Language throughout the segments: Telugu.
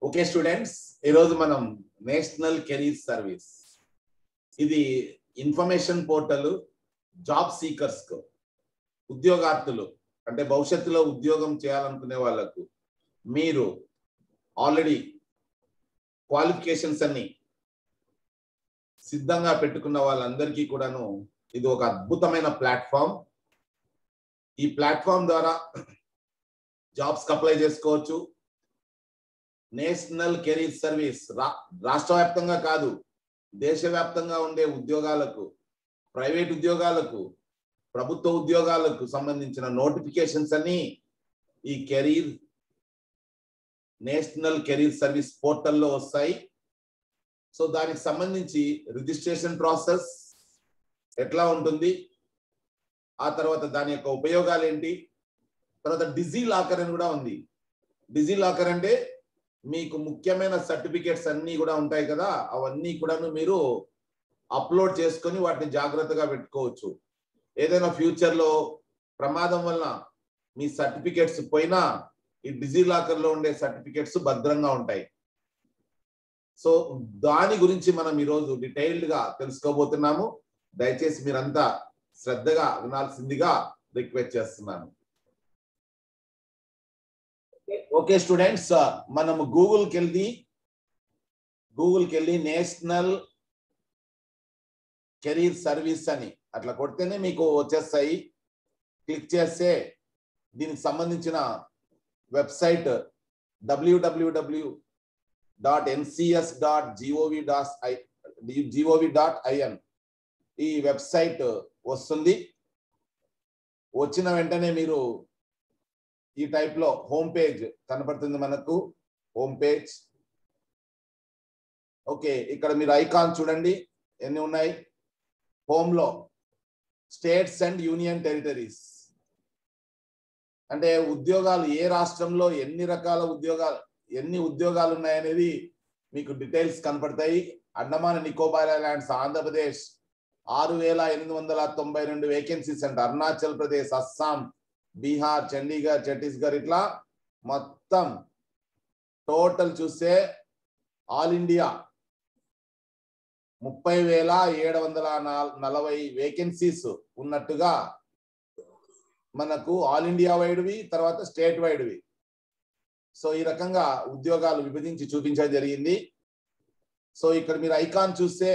ఓకే స్టూడెంట్స్ ఈరోజు మనం నేషనల్ కెరీర్ సర్వీస్ ఇది ఇన్ఫర్మేషన్ పోర్టల్ జాబ్ సీకర్స్ కు ఉద్యోగార్థులు అంటే భవిష్యత్తులో ఉద్యోగం చేయాలనుకునే వాళ్ళకు మీరు ఆల్రెడీ క్వాలిఫికేషన్స్ అన్ని సిద్ధంగా పెట్టుకున్న వాళ్ళందరికీ కూడాను ఇది ఒక అద్భుతమైన ప్లాట్ఫామ్ ఈ ప్లాట్ఫామ్ ద్వారా జాబ్స్ అప్లై చేసుకోవచ్చు నేషనల్ కెరీర్ సర్వీస్ రాష్ట్ర వ్యాప్తంగా కాదు దేశవ్యాప్తంగా ఉండే ఉద్యోగాలకు ప్రైవేట్ ఉద్యోగాలకు ప్రభుత్వ ఉద్యోగాలకు సంబంధించిన నోటిఫికేషన్స్ అన్ని ఈ కెరీర్ నేషనల్ కెరీర్ సర్వీస్ పోర్టల్లో వస్తాయి సో దానికి సంబంధించి రిజిస్ట్రేషన్ ప్రాసెస్ ఎట్లా ఉంటుంది ఆ తర్వాత దాని యొక్క ఉపయోగాలు ఏంటి తర్వాత డిజీ లాకర్ అని కూడా ఉంది డిజీ లాకర్ అంటే మీకు ముఖ్యమైన సర్టిఫికేట్స్ అన్ని కూడా ఉంటాయి కదా అవన్నీ కూడాను మీరు అప్లోడ్ చేసుకొని వాటిని జాగ్రత్తగా పెట్టుకోవచ్చు ఏదైనా ఫ్యూచర్ లో ప్రమాదం వలన మీ సర్టిఫికేట్స్ పోయినా ఈ డిజీ లాకర్ లో ఉండే సర్టిఫికేట్స్ భద్రంగా ఉంటాయి సో దాని గురించి మనం ఈరోజు డీటెయిల్డ్ గా తెలుసుకోబోతున్నాము దయచేసి మీరంతా శ్రద్ధగా వినాల్సిందిగా రిక్వెస్ట్ చేస్తున్నాను ఓకే స్టూడెంట్స్ మనము గూగుల్కి వెళ్ళి గూగుల్కి వెళ్ళి నేషనల్ కెరీర్ సర్వీస్ అని అట్లా కొడితేనే మీకు వచ్చేస్తాయి క్లిక్ చేస్తే దీనికి సంబంధించిన website WWW dot NCS dot GOV dot I GOV dot IN ఈ వెబ్సైట్ వస్తుంది వచ్చిన వెంటనే మీరు ఈ టైప్ లో హోమ్ పేజ్ కనపడుతుంది మనకు హోమ్ పేజ్ ఓకే ఇక్కడ మీరు ఐకాన్ చూడండి ఎన్ని ఉన్నాయి హోమ్ లో స్టేట్స్ అండ్ యూనియన్ టెరిటరీస్ అంటే ఉద్యోగాలు ఏ రాష్ట్రంలో ఎన్ని రకాల ఉద్యోగాలు ఎన్ని ఉద్యోగాలు ఉన్నాయనేది మీకు డీటెయిల్స్ కనపడతాయి అండమాన్ నికోబార్ ఐలాండ్స్ ఆంధ్రప్రదేశ్ ఆరు వేల ఎనిమిది వందల తొంభై రెండు వేకెన్సీస్ అంట అరుణాచల్ ప్రదేశ్ అస్సాం బీహార్ చండీగఢ్ ఛత్తీస్గఢ్ ఇట్లా మొత్తం టోటల్ చూస్తే ఆల్ ఇండియా ముప్పై వేల ఏడు వందల నలభై వేకెన్సీస్ ఉన్నట్టుగా మనకు ఆల్ ఇండియా వైడ్వి తర్వాత స్టేట్ వైడ్వి సో ఈ రకంగా ఉద్యోగాలు విభజించి చూపించడం జరిగింది సో ఇక్కడ మీరు ఐకాన్ చూస్తే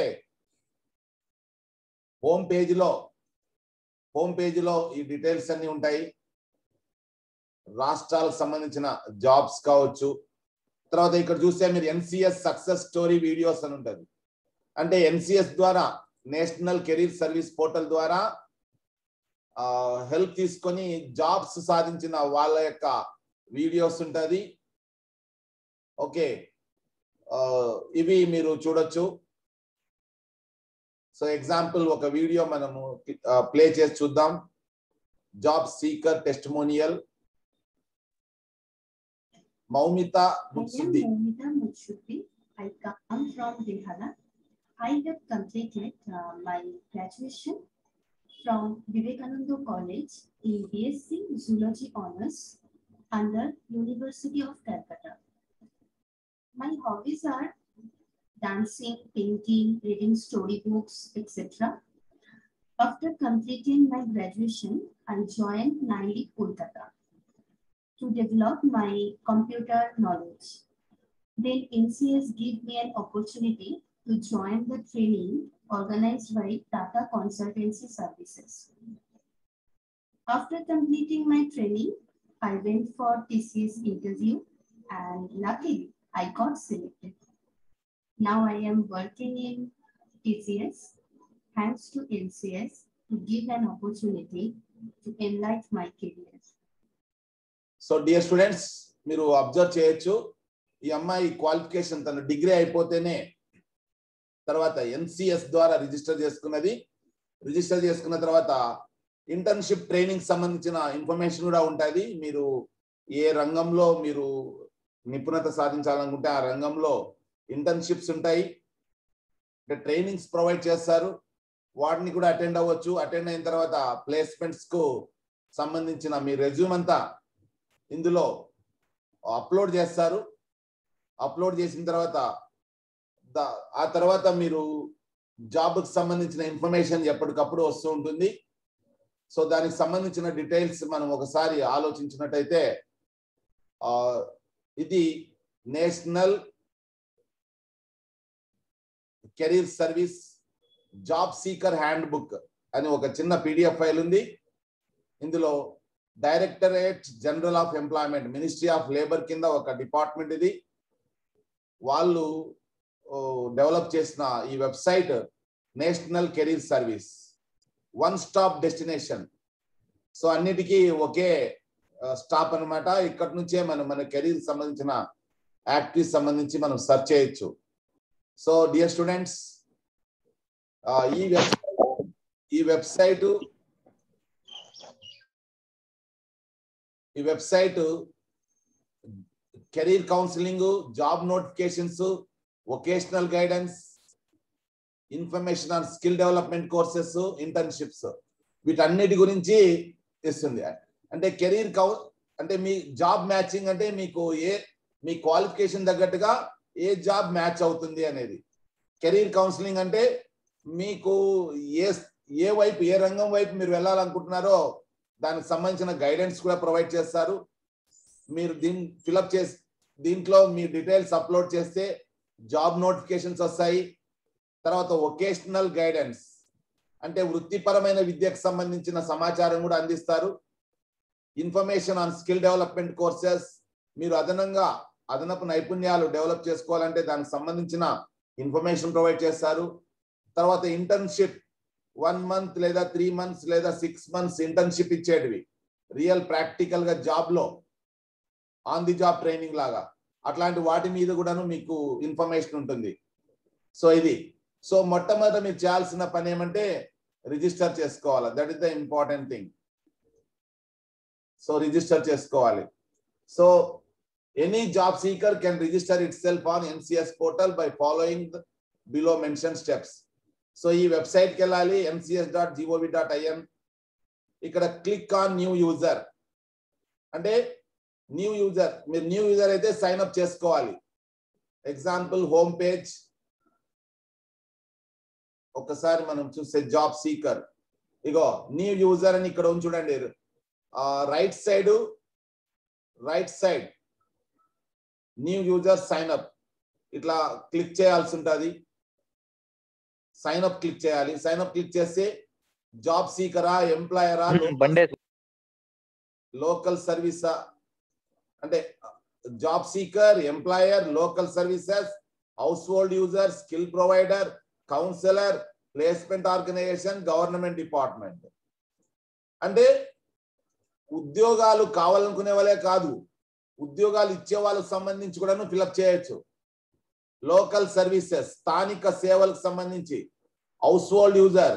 హోమ్ పేజీలో హోమ్ పేజీలో ఈ డీటెయిల్స్ అన్ని ఉంటాయి రాష్ట్రాలకు సంబంధించిన జాబ్స్ కావచ్చు తర్వాత ఇక్కడ చూస్తే మీరు ఎన్సిఎస్ సక్సెస్ స్టోరీ వీడియోస్ అని ఉంటుంది అంటే ఎన్సిఎస్ ద్వారా నేషనల్ కెరీర్ సర్వీస్ పోర్టల్ ద్వారా హెల్ప్ తీసుకొని జాబ్స్ సాధించిన వాళ్ళ యొక్క వీడియోస్ ఉంటుంది ఓకే ఇవి మీరు చూడొచ్చు సో ఎగ్జాంపుల్ ఒక వీడియో మనము ప్లే చేసి చూద్దాం job seeker testimonial Moumita Mutsuddi Moumita Mutsubi. I come from Bihar. I have completed uh, my graduation from Vivekananda College in BSc Zoology Honours under University of Calcutta. My hobbies are dancing, painting, reading storybooks, etc. After completing my graduation, I joined NILI Kolkata to develop my computer knowledge. Then NCS gave me an opportunity to join the training organized by Tata Consultancy Services. After completing my training, I went for TCS interview and luckily I got selected. Now I am working in TCS thanks to NCS to give an opportunity to enlighten my career. So dear students మీరు అబ్జర్వ్ చేయొచ్చు ఈ అమ్మాయి క్వాలిఫికేషన్ తన డిగ్రీ అయిపోతేనే తర్వాత ఎన్సిఎస్ ద్వారా రిజిస్టర్ చేసుకున్నది రిజిస్టర్ చేసుకున్న తర్వాత ఇంటర్న్షిప్ ట్రైనింగ్ సంబంధించిన ఇన్ఫర్మేషన్ కూడా ఉంటుంది మీరు ఏ రంగంలో మీరు నిపుణత సాధించాలనుకుంటే ఆ రంగంలో ఇంటర్న్షిప్స్ ఉంటాయి అంటే ట్రైనింగ్స్ ప్రొవైడ్ చేస్తారు వాటిని కూడా అటెండ్ అవ్వచ్చు అటెండ్ అయిన తర్వాత ప్లేస్మెంట్స్ కు సంబంధించిన మీ రెజ్యూమ్ అంతా ఇందులో అప్లోడ్ చేస్తారు అప్లోడ్ చేసిన తర్వాత ద- ఆ తర్వాత మీరు జాబ్కి సంబంధించిన ఇన్ఫర్మేషన్ ఎప్పటికప్పుడు వస్తూ ఉంటుంది సో దానికి సంబంధించిన డీటెయిల్స్ మనం ఒకసారి ఆలోచించినట్టయితే ఆ, ఇది national career service job seeker handbook అని ఒక చిన్న పీడిఎఫ్ ఫైల్ ఉంది ఇందులో directorate general of employment ministry of labour కింద ఒక డిపార్ట్మెంట్ ఇది వాళ్ళు డెవలప్ చేసిన ఈ website national career service one stop destination so అన్నిటికీ ఒకే స్టాప్ అన్నమాట ఇక్కడ నుంచే మనం మన కెరీర్ సంబంధించిన యాక్టివిటీస్ సంబంధించి మనం సెర్చ్ చేయొచ్చు సో డియర్ స్టూడెంట్స్ ఈ వెబ్సైట్ ఈ వెబ్సైట్ ఈ website career counselling job notifications vocational guidance information on skill development courses internships వీటన్నిటి గురించి ఇస్తుంది అంటే కెరీర్ కౌ అంటే మీ జాబ్ మ్యాచింగ్ అంటే మీకు ఏ మీ క్వాలిఫికేషన్ తగ్గట్టుగా ఏ జాబ్ మ్యాచ్ అవుతుంది అనేది కెరీర్ కౌన్సిలింగ్ అంటే మీకు ఏ ఏ వైపు ఏ రంగం వైపు మీరు వెళ్ళాలనుకుంటున్నారో దానికి సంబంధించిన గైడెన్స్ కూడా ప్రొవైడ్ చేస్తారు మీరు దీన్ని ఫిలప్ చేసి దీంట్లో మీ డీటెయిల్స్ అప్లోడ్ చేస్తే జాబ్ నోటిఫికేషన్స్ వస్తాయి తర్వాత వొకేషనల్ గైడెన్స్ అంటే వృత్తిపరమైన విద్యకు సంబంధించిన సమాచారం కూడా అందిస్తారు information on skill development courses మీరు అదనంగా అదనపు నైపుణ్యాలు డెవలప్ చేసుకోవాలంటే దానికి సంబంధించిన ఇన్ఫర్మేషన్ ప్రొవైడ్ చేస్తారు తర్వాత ఇంటర్న్షిప్ వన్ మంత్ లేదా త్రీ మంత్స్ లేదా సిక్స్ మంత్స్ ఇంటర్న్షిప్ ఇచ్చేటివి రియల్ ప్రాక్టికల్ గా జాబ్ లో ఆన్ ది జాబ్ ట్రైనింగ్ లాగా అట్లాంటి వాటి మీద కూడాను మీకు ఇన్ఫర్మేషన్ ఉంటుంది సో ఇది సో మొట్టమొదట మీరు చేయాల్సిన పని ఏమంటే రిజిస్టర్ చేసుకోవాలి that is the important thing so register చేసుకోవాలి so any job seeker can register itself on NCS portal by following below mention steps so ఈ వెబ్సైట్ కి వెళ్ళాలి NCS dot GOV dot IN ఇక్కడ క్లిక్ ఆన్ న్యూ యూజర్ అంటే న్యూ యూజర్ మీరు న్యూ యూజర్ అయితే సైన్ అప్ చేసుకోవాలి ఎగ్జాంపుల్ హోమ్ పేజ్ ఒకసారి మనం చూస్తే జాబ్ సీకర్ ఇగో న్యూ యూజర్ అని ఇక్కడ ఉంది చూడండి right side right side new user sign up ఇట్లా క్లిక్ చేయాల్సి ఉంటుంది సైన్ అప్ క్లిక్ చేయాలి సైన్ అప్ క్లిక్ చేస్తే జాబ్ సీకరా ఎంప్లాయరా బండే లోకల్ సర్వీసా అంటే job seeker employer local services household user skill provider counsellor placement organisation government department అంటే ఉద్యోగాలు కావాలనుకునే వాళ్ళే కాదు ఉద్యోగాలు ఇచ్చే వాళ్ళకి సంబంధించి కూడా ఫిలప్ చేయొచ్చు లోకల్ సర్వీసెస్ స్థానిక సేవలకు సంబంధించి హౌస్ హోల్డ్ యూజర్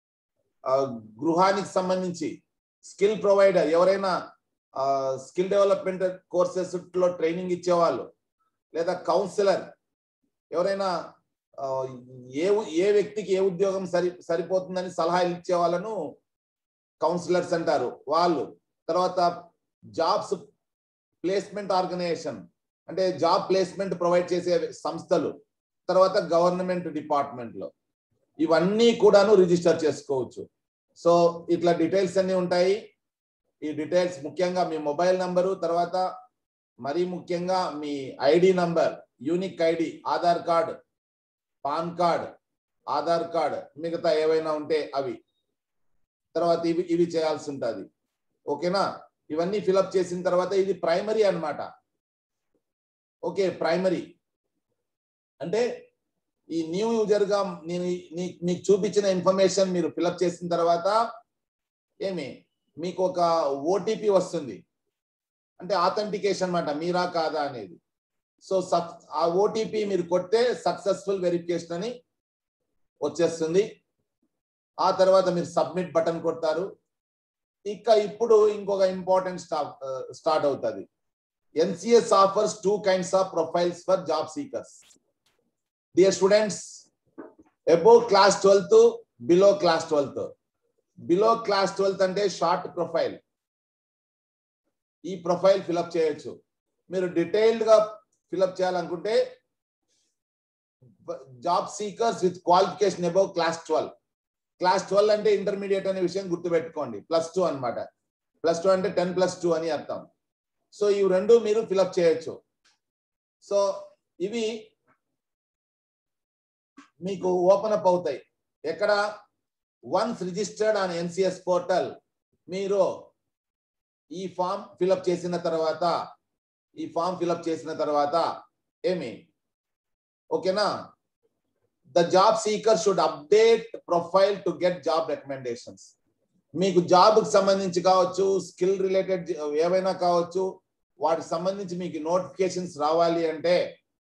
గృహానికి సంబంధించి స్కిల్ ప్రొవైడర్ ఎవరైనా స్కిల్ డెవలప్మెంట్ కోర్సెస్ లో ట్రైనింగ్ ఇచ్చేవాళ్ళు లేదా కౌన్సిలర్ ఎవరైనా ఆ, ఏ ఉ- ఏ వ్యక్తికి ఏ ఉద్యోగం సరి సరిపోతుందని సలహాలు ఇచ్చే వాళ్ళను కౌన్సిలర్స్ అంటారు వాళ్ళు తర్వాత జాబ్స్ ప్లేస్మెంట్ ఆర్గనైజేషన్ అంటే జాబ్ ప్లేస్మెంట్ ప్రొవైడ్ చేసే సంస్థలు తర్వాత గవర్నమెంట్ డిపార్ట్మెంట్ లో ఇవన్నీ కూడాను రిజిస్టర్ చేసుకోవచ్చు సో ఇట్లా డీటెయిల్స్ అన్ని ఉంటాయి ఈ డీటెయిల్స్ ముఖ్యంగా మీ మొబైల్ నంబరు తర్వాత మరీ ముఖ్యంగా మీ ID number unique ID Aadhaar card PAN card Aadhaar card మిగతా ఏవైనా ఉంటే అవి తర్వాత ఇవి ఇవి చేయాల్సి ఉంటుంది ఓకేనా ఇవన్నీ ఫిలప్ చేసిన తర్వాత ఇది ప్రైమరీ అన్నమాట ఓకే ప్రైమరీ అంటే ఈ న్యూ యూజర్ గా నేను ఈ- నీ- మీకు చూపించిన ఇన్ఫర్మేషన్ మీరు ఫిలప్ చేసిన తర్వాత ఏమి మీకు ఒక ఓటీపీ వస్తుంది అంటే ఆథెంటికేషన్ అన్నమాట మీరా కాదా అనేది సో సక్ ఆ ఓటీపీ మీరు కొట్టే సక్సెస్ఫుల్ వెరిఫికేషన్ అని వచ్చేస్తుంది ఆ తర్వాత మీరు సబ్మిట్ బటన్ కొడతారు ఇక ఇప్పుడు ఇంకొక ఇంపార్టెంట్ స్టాప్ స్టార్ట్ అవుతుంది NCS offers two kinds of profiles for job seekers dear students above class twelfth below class twelfth below class twelfth అంటే షార్ట్ ప్రొఫైల్ ఈ ప్రొఫైల్ ఫిలప్ చేయొచ్చు మీరు డీటెయిల్డ్ గా ఫిలప్ చేయాలనుకుంటే job seekers with qualification above class twelve class twelve అంటే ఇంటర్మీడియట్ అనే విషయం గుర్తుపెట్టుకోండి ప్లస్ టూ అనమాట ప్లస్ టూ అంటే టెన్ ప్లస్ టూ అని అర్థం సో ఇవి రెండు మీరు ఫిలప్ చేయొచ్చు సో ఇవి మీకు ఓపెన్ అప్ అవుతాయి ఎక్కడ once registered on NCS portal మీరు ఈ ఫామ్ ఫిలప్ చేసిన తర్వాత ఈ ఫామ్ ఫిలప్ చేసిన తర్వాత ఏమి ఓకేనా the job seeker should update profile to get job recommendations మీకు జాబ్ కి సంబంధించి కావచ్చు స్కిల్ రిలేటెడ్ ఏవైనా కావచ్చు వాటికి సంబంధించి మీకు నోటిఫికేషన్స్ రావాలి అంటే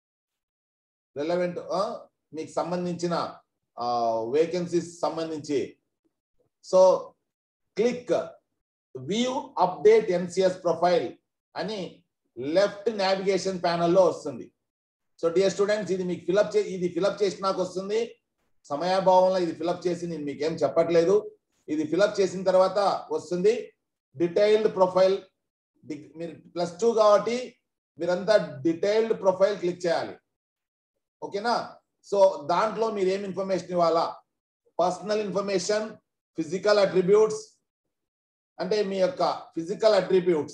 రిలవెంట్ మీకు సంబంధించిన వేకెన్సీస్ సంబంధించి so click view update NCS profile అని లెఫ్ట్ నావిగేషన్ ప్యానల్లో వస్తుంది సో డియర్ స్టూడెంట్స్ ఇది మీకు ఫిలప్ చే ఇది ఫిలప్ చేసి నాకు వస్తుంది సమయాభావంలో ఇది ఫిలప్ చేసి నేను మీకు ఏం చెప్పట్లేదు ఇది ఫిలప్ చేసిన తర్వాత వస్తుంది డీటెయిల్డ్ ప్రొఫైల్ మీరు ప్లస్ టూ కాబట్టి మీరంతా డీటెయిల్డ్ ప్రొఫైల్ క్లిక్ చేయాలి ఓకేనా సో దాంట్లో మీరు ఏం ఇన్ఫర్మేషన్ ఇవ్వాలా పర్సనల్ ఇన్ఫర్మేషన్ ఫిజికల్ అట్రిబ్యూట్స్ అంటే మీ యొక్క ఫిజికల్ అట్రిబ్యూట్స్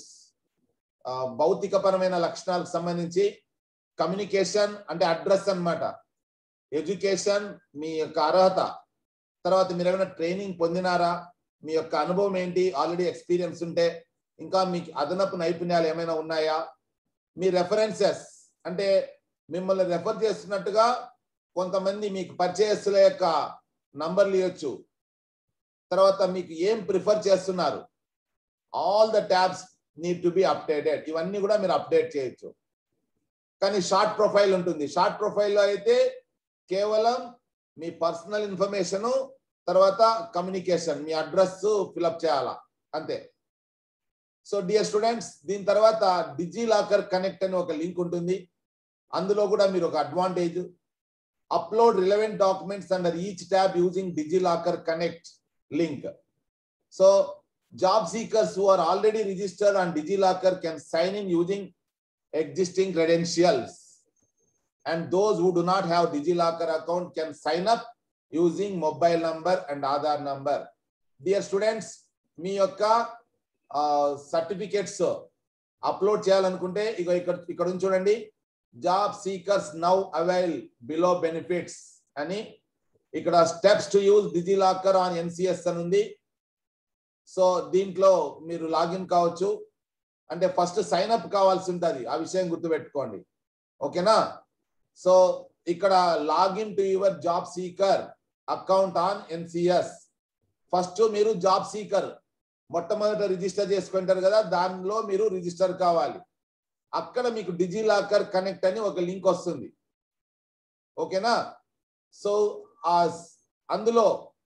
భౌతికపరమైన లక్షణాలకు సంబంధించి కమ్యూనికేషన్ అంటే అడ్రస్ అన్నమాట ఎడ్యుకేషన్ మీ యొక్క అర్హత తర్వాత మీరు ఏమైనా ట్రైనింగ్ పొందినారా మీ యొక్క అనుభవం ఏంటి ఆల్రెడీ ఎక్స్పీరియన్స్ ఉంటే ఇంకా మీకు అదనపు నైపుణ్యాలు ఏమైనా ఉన్నాయా మీ రెఫరెన్సెస్ అంటే మిమ్మల్ని రెఫర్ చేస్తున్నట్టుగా కొంతమంది మీకు పరిచయస్తుల యొక్క నంబర్లు ఇవ్వచ్చు తర్వాత మీకు ఏం ప్రిఫర్ చేస్తున్నారు all the tabs need to be updated ఇవన్నీ కూడా మీరు అప్డేట్ చేయొచ్చు కానీ షార్ట్ ప్రొఫైల్ ఉంటుంది షార్ట్ ప్రొఫైల్లో అయితే కేవలం మీ పర్సనల్ ఇన్ఫర్మేషన్ తర్వాత కమ్యూనికేషన్ మీ అడ్రస్ ఫిలప్ చేయాలా అంతే సో డియర్ స్టూడెంట్స్ దీని తర్వాత డిజీ లాకర్ కనెక్ట్ అని ఒక లింక్ ఉంటుంది అందులో కూడా మీరు ఒక advantage upload relevant documents under each tab using DigiLocker connect link so job seekers who are already registered on DigiLocker can sign in using existing credentials and those who do not have DigiLocker account can sign up using mobile number and Aadhaar number. Dear students, మీ యొక్క సర్టిఫికేట్స్ అప్లోడ్ చేయాలనుకుంటే ఇక ఇక్కడ ఇక్కడ నుంచి చూడండి job seekers now avail below benefits అని ఇక్కడ steps to use DigiLocker on NCS అని ఉంది సో దీంట్లో మీరు లాగిన్ కావచ్చు అంటే ఫస్ట్ సైన్ అప్ కావాల్సి ఉంటుంది ఆ విషయం గుర్తుపెట్టుకోండి ఓకేనా సో ఇక్కడ login to your job seeker account on NCS first మీరు జాబ్ సీకర్ మొట్టమొదట రిజిస్టర్ చేసుకుంటారు కదా దానిలో మీరు రిజిస్టర్ కావాలి అక్కడ మీకు డిజీ లాకర్ కనెక్ట్ అని ఒక లింక్ వస్తుంది ఓకేనా సో ఆ అందులో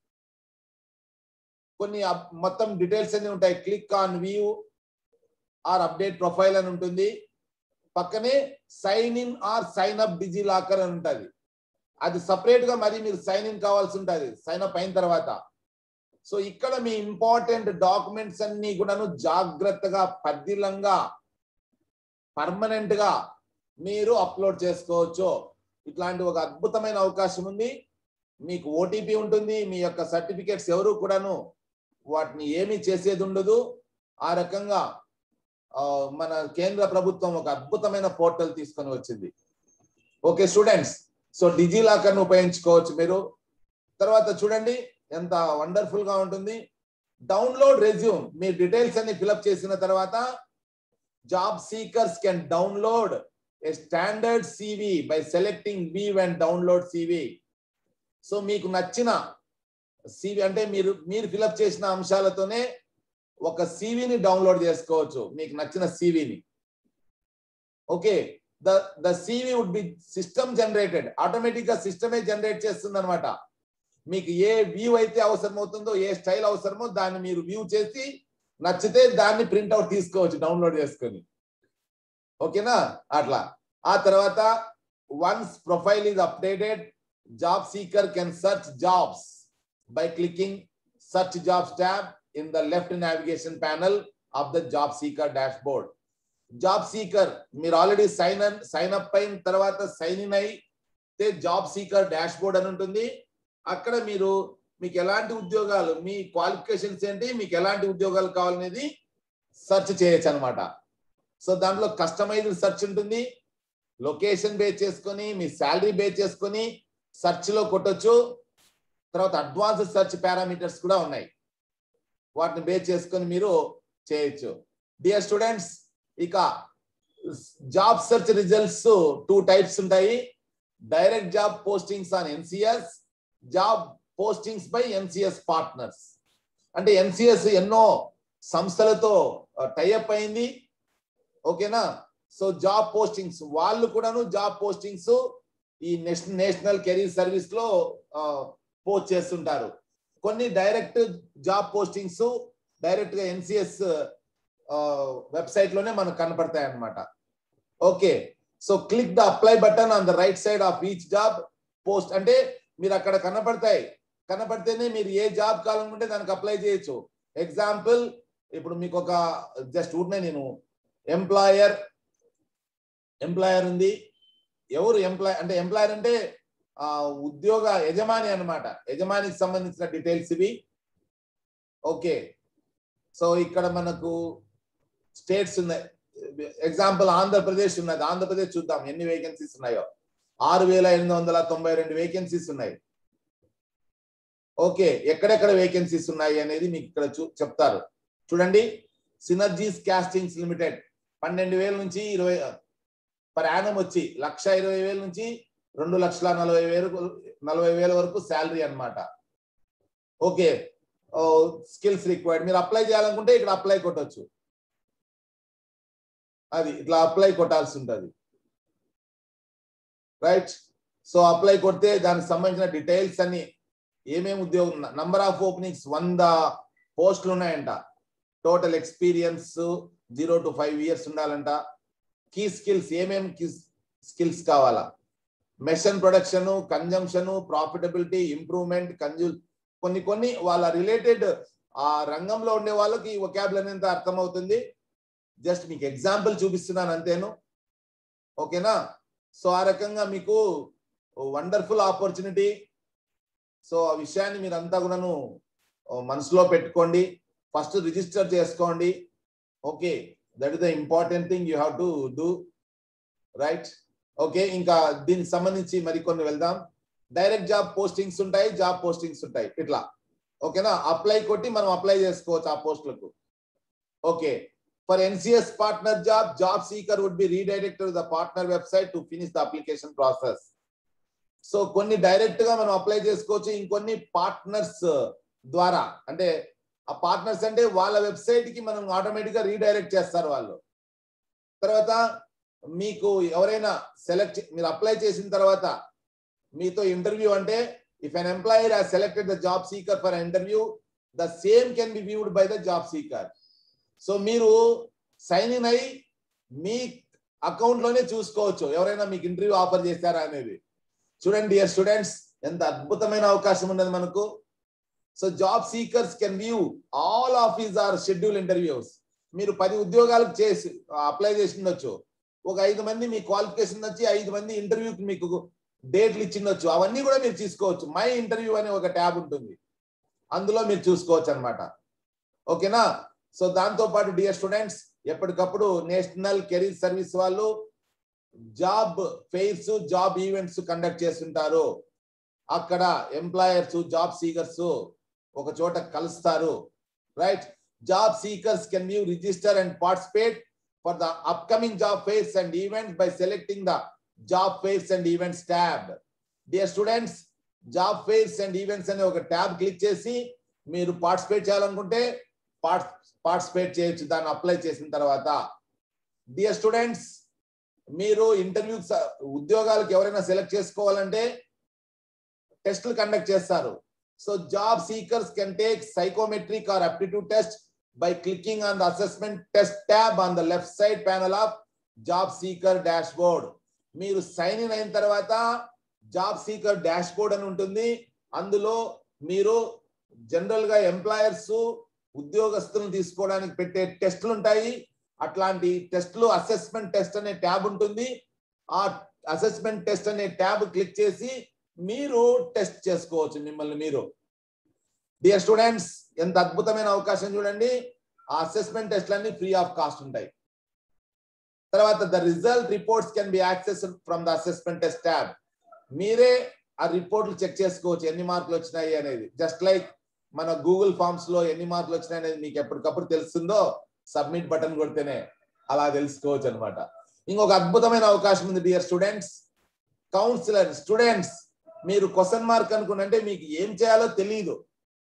కొన్ని మొత్తం డీటెయిల్స్ అన్ని ఉంటాయి click on view or update profile అని ఉంటుంది పక్కనే sign in or sign up DigiLocker అని ఉంటుంది అది సపరేట్ గా మరి మీరు సైన్ ఇన్ కావాల్సి ఉంటుంది సైన్ అప్ అయిన తర్వాత సో ఇక్కడ మీ ఇంపార్టెంట్ డాక్యుమెంట్స్ అన్ని కూడాను జాగ్రత్తగా పద్దిలంగా పర్మనెంట్ గా మీరు అప్లోడ్ చేసుకోవచ్చు ఇట్లాంటి ఒక అద్భుతమైన అవకాశం ఉంది మీకు ఓటీపీ ఉంటుంది మీ యొక్క సర్టిఫికేట్స్ ఎవరు కూడాను వాటిని ఏమీ చేసేది ఉండదు ఆ రకంగా మన కేంద్ర ప్రభుత్వం ఒక అద్భుతమైన పోర్టల్ తీసుకొని వచ్చింది okay students so DigiLocker ఉపయోగించుకోవచ్చు మీరు తర్వాత చూడండి ఎంత వండర్ఫుల్ గా ఉంటుంది డౌన్లోడ్ రెజ్యూమ్ మీ డీటెయిల్స్ అన్ని ఫిలప్ చేసిన తర్వాత job seekers can download a standard CV by selecting view and download CV so మీకు నచ్చిన సివి అంటే మీరు మీరు ఫిలప్ చేసిన అంశాలతోనే ఒక సివిని డౌన్లోడ్ చేసుకోవచ్చు మీకు నచ్చిన సివిని okay the the CV would be system generated automatic గా సిస్టమే జనరేట్ చేస్తుంది అనమాట మీకు ఏ వ్యూ అయితే అవసరం అవుతుందో ఏ స్టైల్ అవసరమో దాన్ని మీరు వ్యూ చేసి నచ్చితే దాన్ని ప్రింట్అవుట్ తీసుకోవచ్చు డౌన్లోడ్ చేసుకొని ఓకేనా అట్లా ఆ తర్వాత once profile is updated job seeker can search jobs by clicking search jobs tab in the left navigation panel of the job seeker dashboard. Job seeker మీరు ఆల్రెడీ సైన్ సైన్ అప్ అయిన తర్వాత సైన్ ఇన్ అయితే జాబ్ సీకర్ డాష్ బోర్డ్ అని ఉంటుంది అక్కడ మీరు మీకు ఎలాంటి ఉద్యోగాలు మీ క్వాలిఫికేషన్స్ ఏంటి మీకు ఎలాంటి ఉద్యోగాలు కావాలనేది సెర్చ్ చేయొచ్చు అనమాట సో దాంట్లో కస్టమైజ్డ్ సెర్చ్ ఉంటుంది లొకేషన్ బేస్ చేసుకొని మీ శాలరీ బేస్ చేసుకొని సెర్చ్ లో కొట్టొచ్చు తర్వాత అడ్వాన్స్ సెర్చ్ పారామీటర్స్ కూడా ఉన్నాయి వాటిని బేస్ చేసుకొని మీరు చేయొచ్చు డియర్ స్టూడెంట్స్ ఇక job search results two types ఉంటాయి direct job postings on NCS job postings by NCS partners అంటే ఎన్సిఎస్ ఎన్నో సంస్థలతో టైఅప్ అయింది ఓకేనా సో జాబ్ పోస్టింగ్స్ వాళ్ళు కూడాను జాబ్ పోస్టింగ్స్ ఈ నేషనల్ కెరీర్ సర్వీస్ లో పోస్ట్ చేస్తుంటారు కొన్ని డైరెక్ట్ జాబ్ పోస్టింగ్స్ డైరెక్ట్ గా ఎన్సిఎస్ వెబ్సైట్ లోనే మనకు కనపడతాయి అన్నమాట okay so click the apply button on the right side of each job post అంటే మీరు అక్కడ కనపడతాయి కనపడితేనే మీరు ఏ జాబ్ కావాలనుకుంటే దానికి అప్లై చేయొచ్చు ఎగ్జాంపుల్ ఇప్పుడు మీకు ఒక జస్ట్ ఊరినే నేను ఎంప్లాయర్ ఎంప్లాయర్ ఉంది ఎవరు ఎంప్లాయ్ అంటే ఎంప్లాయర్ అంటే ఆ ఉద్యోగ యజమాని అన్నమాట యజమానికి సంబంధించిన డీటెయిల్స్ ఇవి ఓకే సో ఇక్కడ మనకు స్టేట్స్ ఉన్నాయి ఎగ్జాంపుల్ ఆంధ్రప్రదేశ్ ఉన్నది ఆంధ్రప్రదేశ్ చూద్దాం ఎన్ని వేకెన్సీస్ ఉన్నాయో ఆరు వేల ఎనిమిది వందల తొంభై రెండు వేకెన్సీస్ ఉన్నాయి ఓకే ఎక్కడెక్కడ వేకెన్సీస్ ఉన్నాయి అనేది మీకు ఇక్కడ చూ చెప్తారు చూడండి సినర్జీస్ క్యాస్టింగ్స్ లిమిటెడ్ పన్నెండు వేల నుంచి ఇరవై పర్ యానం వచ్చి లక్ష ఇరవై వేల నుంచి రెండు లక్షల నలభై వేలు నలభై వేల వరకు శాలరీ అన్నమాట ఓకే స్కిల్స్ రిక్వైర్డ్ మీరు అప్లై చేయాలనుకుంటే ఇక్కడ అప్లై కొట్టొచ్చు అది ఇట్లా అప్లై కొట్టాల్సి ఉంటుంది రైట్ సో అప్లై కొడితే దానికి సంబంధించిన డీటెయిల్స్ అన్ని ఏమేమి ఉద్యోగం నంబర్ ఆఫ్ ఓపెనింగ్స్ వంద పోస్టులు ఉన్నాయంట total experience zero to five years ఉండాలంట కీ స్కిల్స్ ఏమేమి కీ స్కిల్స్ కావాలా machine production consumption profitability improvement కన్జ్యూ కొన్ని కొన్ని వాళ్ళ రిలేటెడ్ ఆ రంగంలో ఉండే వాళ్ళకి ఈ ఒకాబులర్ ఎంత అర్థమవుతుంది జస్ట్ మీకు ఎగ్జాంపుల్ చూపిస్తున్నాను అంతేను ఓకేనా సో ఆ రకంగా మీకు వండర్ఫుల్ ఆపర్చునిటీ సో ఆ విషయాన్ని మీరు అంతా కూడాను మనసులో పెట్టుకోండి ఫస్ట్ రిజిస్టర్ చేసుకోండి okay that is the important thing you have to do right okay ఇంకా దీనికి సంబంధించి మరికొన్ని వెళ్దాం డైరెక్ట్ జాబ్ పోస్టింగ్స్ ఉంటాయి జాబ్ పోస్టింగ్స్ ఉంటాయి ఇట్లా ఓకేనా అప్లై కొట్టి మనం అప్లై చేసుకోవచ్చు ఆ పోస్టులకు okay for NCS partner job job seeker would be redirected the partner website to finish the application process so కొన్ని డైరెక్ట్ గా మనం అప్లై చేసుకోవచ్చు ఇంకొన్ని పార్ట్నర్స్ ద్వారా అంటే ఆ పార్ట్నర్స్ అంటే వాళ్ళ వెబ్సైట్ కి మనం ఆటోమేటిక్ గా రీడైరెక్ట్ చేస్తారు వాళ్ళు తర్వాత మీకు ఎవరైనా సెలెక్ట్ మీరు అప్లై చేసిన తర్వాత మీతో ఇంటర్వ్యూ అంటే if an employer has selected the job seeker for interview the same can be viewed by the job seeker so మీరు సైన్ ఇన్ అయి మీ అకౌంట్ లోనే చూసుకోవచ్చు ఎవరైనా మీకు ఇంటర్వ్యూ ఆఫర్ చేస్తారా అనేది చూడండి డియర్ స్టూడెంట్స్ ఎంత అద్భుతమైన అవకాశం ఉన్నది మనకు so job seekers can view all of his or schedule interviews మీరు పది ఉద్యోగాలకు చేసి అప్లై చేసి ఉండొచ్చు ఒక ఐదు మంది మీ క్వాలిఫికేషన్ వచ్చి ఐదు మంది ఇంటర్వ్యూకి మీకు డేట్లు ఇచ్చిండొచ్చు అవన్నీ కూడా మీరు చూసుకోవచ్చు మై ఇంటర్వ్యూ అనే ఒక ట్యాబ్ ఉంటుంది అందులో మీరు చూసుకోవచ్చు అనమాట ఓకేనా సో దాంతో పాటు డియర్ స్టూడెంట్స్ ఎప్పటికప్పుడు నేషనల్ కెరీర్ సర్వీస్ వాళ్ళు job fairs job events conduct చేస్తుంటారు అక్కడ ఎంప్లాయర్స్ జాబ్ సీకర్స్ ఒక చోట కలుస్తారు right job seekers can you register and participate for the upcoming job fairs and events by selecting the job fairs and events tab dear students job fairs and events అనే ఒక ట్యాబ్ క్లిక్ చేసి మీరు పార్టిసిపేట్ చేయాలనుకుంటే పార్టిసిపేట్ చేయొచ్చు దాన్ని అప్లై చేసిన తర్వాత డియర్ స్టూడెంట్స్ మీరు ఇంటర్వ్యూ ఉద్యోగాలకు ఎవరైనా సెలెక్ట్ చేసుకోవాలంటే టెస్టులు కండక్ట్ చేస్తారు so job seekers can take psychometric or aptitude test by clicking on the assessment test tab on the left side panel of job seeker dashboard మీరు సైన్ ఇన్ అయిన తర్వాత జాబ్ సీకర్ డాష్ బోర్డ్ అని ఉంటుంది అందులో మీరు జనరల్ గా ఎంప్లాయర్స్ ఉద్యోగస్తులను తీసుకోవడానికి పెట్టే టెస్టులు ఉంటాయి అట్లాంటి టెస్ట్లు అసెస్మెంట్ టెస్ట్ అనే ట్యాబ్ ఉంటుంది ఆ అసెస్మెంట్ టెస్ట్ అనే ట్యాబ్ క్లిక్ చేసి మీరు టెస్ట్ చేసుకోవచ్చు మిమ్మల్ని మీరు డియర్ స్టూడెంట్స్ ఎంత అద్భుతమైన అవకాశం చూడండి ఆ అసెస్మెంట్ టెస్ట్లన్నీ ఫ్రీ ఆఫ్ కాస్ట్ ఉంటాయి తర్వాత the result reports can be access from the assessment test tab మీరే ఆ రిపోర్ట్లు చెక్ చేసుకోవచ్చు ఎన్ని మార్కులు వచ్చినాయి అనేది జస్ట్ లైక్ మన గూగుల్ ఫామ్స్ లో ఎన్ని మార్కులు వచ్చినాయి అనేది మీకు ఎప్పటికప్పుడు తెలుస్తుందో సబ్మిట్ బటన్ కొడితేనే అలా తెలుసుకోవచ్చు అనమాట ఇంకొక అద్భుతమైన అవకాశం ఉంది డియర్ స్టూడెంట్స్ కౌన్సిలర్ స్టూడెంట్స్ మీరు క్వశ్చన్ మార్క్ అనుకుంటే మీకు ఏం చేయాలో తెలియదు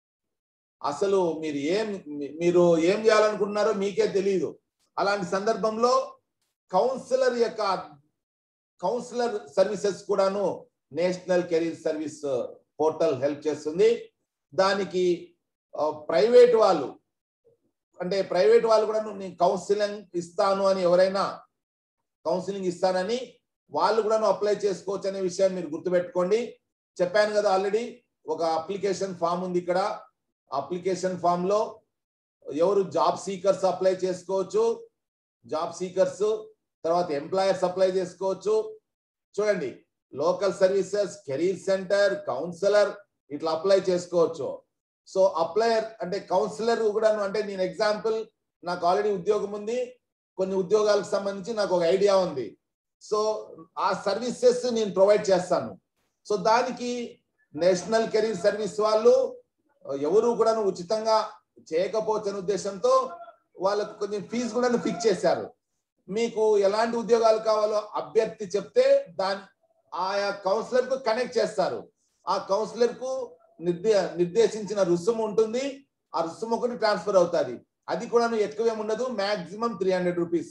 అసలు మీరు ఏం మీరు ఏం చేయాలనుకుంటున్నారో మీకే తెలియదు అలాంటి సందర్భంలో కౌన్సిలర్ యొక్క కౌన్సిలర్ సర్వీసెస్ కూడాను National career service portal help చేస్తుంది దానికి ప్రైవేట్ వాళ్ళు అంటే ప్రైవేట్ వాళ్ళు కూడా నేను కౌన్సిలింగ్ ఇస్తాను అని ఎవరైనా కౌన్సిలింగ్ ఇస్తానని వాళ్ళు కూడా అప్లై చేసుకోవచ్చు అనే విషయాన్ని మీరు గుర్తుపెట్టుకోండి చెప్పాను కదా ఆల్రెడీ ఒక అప్లికేషన్ ఫామ్ ఉంది ఇక్కడ అప్లికేషన్ ఫామ్ లో ఎవరు జాబ్ సీకర్స్ అప్లై చేసుకోవచ్చు జాబ్ సీకర్స్ తర్వాత ఎంప్లాయర్స్ అప్లై చేసుకోవచ్చు చూడండి local services career centre counsellor ఇట్లా అప్లై చేసుకోవచ్చు సో అప్లయర్ అంటే కౌన్సిలర్ కూడా అంటే నేను ఎగ్జాంపుల్ నాకు ఆల్రెడీ ఉద్యోగం ఉంది కొన్ని ఉద్యోగాలకు సంబంధించి నాకు ఒక ఐడియా ఉంది సో ఆ సర్వీసెస్ నేను ప్రొవైడ్ చేస్తాను సో దానికి నేషనల్ కెరీర్ సర్వీస్ వాళ్ళు ఎవరు కూడా ఉచితంగా చేయకపోవచ్చు అనే ఉద్దేశంతో వాళ్ళకు కొంచెం ఫీజు కూడా ఫిక్స్ చేశారు మీకు ఎలాంటి ఉద్యోగాలు కావాలో అభ్యర్థి చెప్తే దాని ఆయా కౌన్సిలర్ కు కనెక్ట్ చేస్తారు ఆ కౌన్సిలర్ కు నిర్దే నిర్దేశించిన రుసుము ఉంటుంది ఆ రుసుము ఒకటి ట్రాన్స్ఫర్ అవుతుంది అది కూడా ఎక్కువ ఉండదు మాక్సిమం త్రీ హండ్రెడ్ రూపీస్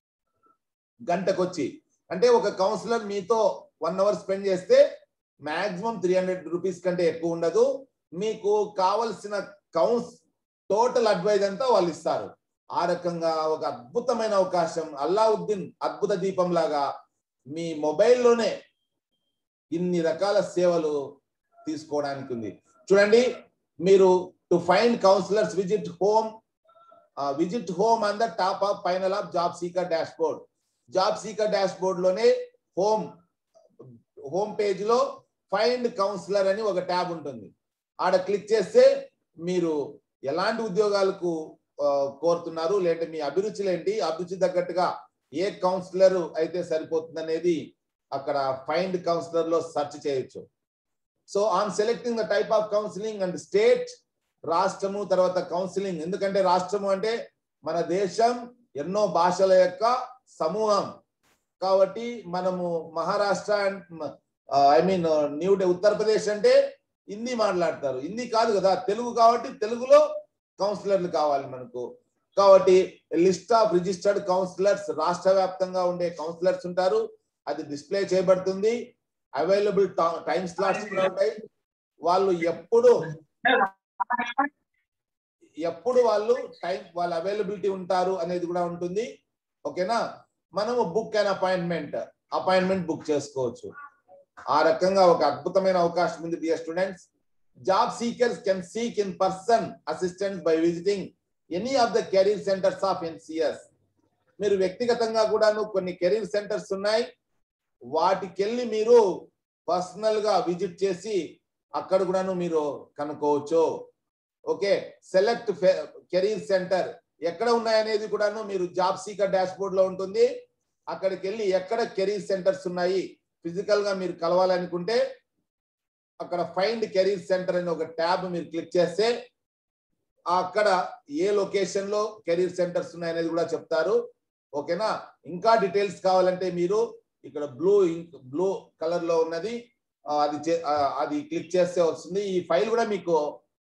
గంటకొచ్చి అంటే ఒక కౌన్సిలర్ మీతో వన్ అవర్ స్పెండ్ చేస్తే మాక్సిమం త్రీ హండ్రెడ్ రూపీస్ కంటే ఎక్కువ ఉండదు మీకు కావలసిన కౌన్స్ టోటల్ అడ్వైజ్ అంతా వాళ్ళు ఇస్తారు ఆ రకంగా ఒక అద్భుతమైన అవకాశం అల్లావుద్దీన్ అద్భుత దీపం లాగా మీ మొబైల్లోనే ఇన్ని రకాల సేవలు తీసుకోవడానికి ఉంది చూడండి మీరు to find counsellors visit home visit home on the top of final of job seeker dashboard job seeker dashboard లోనే హోమ్ హోమ్ పేజ్ లో ఫైండ్ కౌన్సిలర్ అని ఒక ట్యాబ్ ఉంటుంది ఆడ క్లిక్ చేస్తే మీరు ఎలాంటి ఉద్యోగాలకు కోరుతున్నారు లేదంటే మీ అభిరుచులు ఏంటి అభిరుచి తగ్గట్టుగా ఏ కౌన్సిలర్ అయితే సరిపోతుంది అనేది అక్కడ ఫైండ్ కౌన్సిలర్ లో సెర్చ్ చేయొచ్చు so on selecting the type of counselling and state రాష్ట్రము తర్వాత కౌన్సిలింగ్ ఎందుకంటే రాష్ట్రము అంటే మన దేశం ఎన్నో భాషల యొక్క సమూహం కాబట్టి మనము Maharashtra I mean new Uttar Pradesh అంటే హిందీ మాట్లాడతారు హిందీ కాదు కదా తెలుగు కాబట్టి తెలుగులో కౌన్సిలర్లు కావాలి మనకు కాబట్టి లిస్ట్ ఆఫ్ రిజిస్టర్డ్ కౌన్సిలర్స్ రాష్ట్ర వ్యాప్తంగా ఉండే కౌన్సిలర్స్ ఉంటారు అది డిస్ప్లే చేయబడుతుంది అవైలబుల్ టైం స్లాట్స్ కూడా ఉంటాయి వాళ్ళు ఎప్పుడు ఎప్పుడు వాళ్ళు టైం వాళ్ళ అవైలబిలిటీ ఉంటారు అనేది కూడా ఉంటుంది ఓకేనా మనము book and appointment appointment book చేసుకోవచ్చు ఆ రకంగా ఒక అద్భుతమైన అవకాశం ఉంది dear students job seekers can seek in person assistant by visiting any of the career centres of NCS మీరు వ్యక్తిగతంగా కూడాను కొన్ని కెరీర్ సెంటర్స్ ఉన్నాయి వాటికెళ్ళి మీరు పర్సనల్ గా విజిట్ చేసి అక్కడ కూడాను మీరు కనుక్కోవచ్చు ఓకే సెలెక్ట్ కెరీర్ సెంటర్ ఎక్కడ ఉన్నాయనేది కూడాను మీరు జాబ్ సీకర్ డాష్ బోర్డ్ లో ఉంటుంది అక్కడికి వెళ్ళి ఎక్కడ కెరీర్ సెంటర్స్ ఉన్నాయి ఫిజికల్ గా మీరు కలవాలనుకుంటే అక్కడ ఫైండ్ కెరీర్ సెంటర్ అని ఒక ట్యాబ్ మీరు క్లిక్ చేస్తే అక్కడ ఏ లొకేషన్ లో కెరీర్ సెంటర్స్ ఉన్నాయనేది కూడా చెప్తారు ఓకేనా ఇంకా డీటెయిల్స్ కావాలంటే మీరు ఇక్కడ బ్లూ ఇంక్ బ్లూ కలర్ లో ఉన్నది అది అది క్లిక్ చేస్తే వస్తుంది ఈ ఫైల్ కూడా మీకు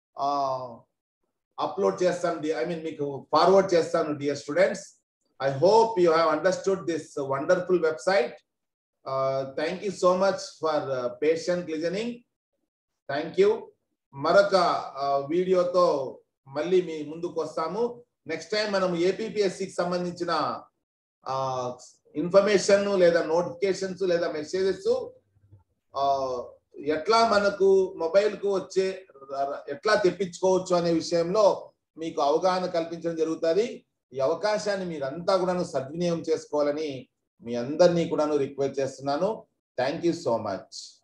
అప్లోడ్ చేస్తాను ఐ మీన్ మీకు ఫార్వర్డ్ చేస్తాను dear students I hope you have understood this wonderful website thank you so much for patient listening thank you మరొక వీడియోతో మళ్ళీ మీ ముందుకు వస్తాము నెక్స్ట్ టైం మనం ఏపీపీఎస్సికి సంబంధించిన ఇన్ఫర్మేషన్ లేదా నోటిఫికేషన్స్ లేదా మెసేజెస్ ఎట్లా మనకు మొబైల్ కు వచ్చే ఎట్లా తెప్పించుకోవచ్చు అనే విషయంలో మీకు అవగాహన కల్పించడం జరుగుతుంది ఈ అవకాశాన్ని మీరంతా కూడాను సద్వినియోగం చేసుకోవాలని మీ అందరినీ కూడాను రిక్వెస్ట్ చేస్తున్నాను థ్యాంక్ యూ సో మచ్